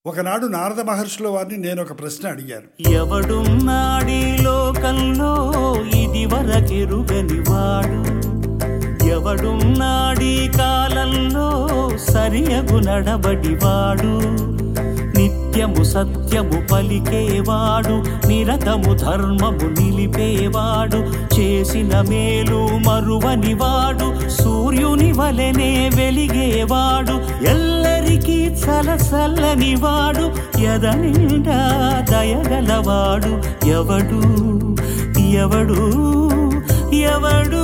ఒకనాడు నారద మహర్షుల వారిని నేను ఒక ప్రశ్న అడిగాను ఎవడున్నాడీ లోకంలో ఇది వరకెరుగని వాడు ఎవడున్నాడీ కాలంలో సరియగు నడబడివాడు నిత్యము సత్యము పలికేవాడు నిరతము ధర్మము నిలిపేవాడు చేసిన మేలు మరువని వాడు సూర్యుని వలెనే వెలిగేవాడు ఎల్లరికీ చలసల్లని వాడు ఎదనిండా దయగలవాడు ఎవడు ఎవడు ఎవడు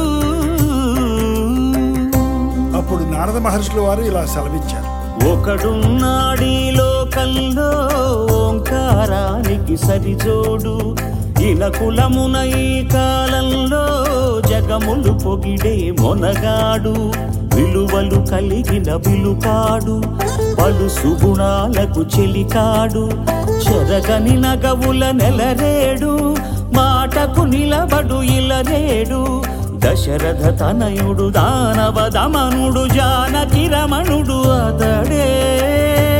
అప్పుడు నారద మహర్షుల వారు ఇలా సెలవిచ్చారు ఒకడున్నాడీ లోకంలో ఓంకారానికి సరిజోడు ఇలకులమున ఈ కాలంలో జగములు పొగిడే మొనగాడు విలువలు కలిగిన విలుకాడు పలు సుగుణాలకు చెలికాడు చెరగని నగవుల నెలరేడు మాటకు నిలబడు ఇలరేడు దశరథ తనయుడు దానవ దమనుడు జానకి రమణుడు అతడే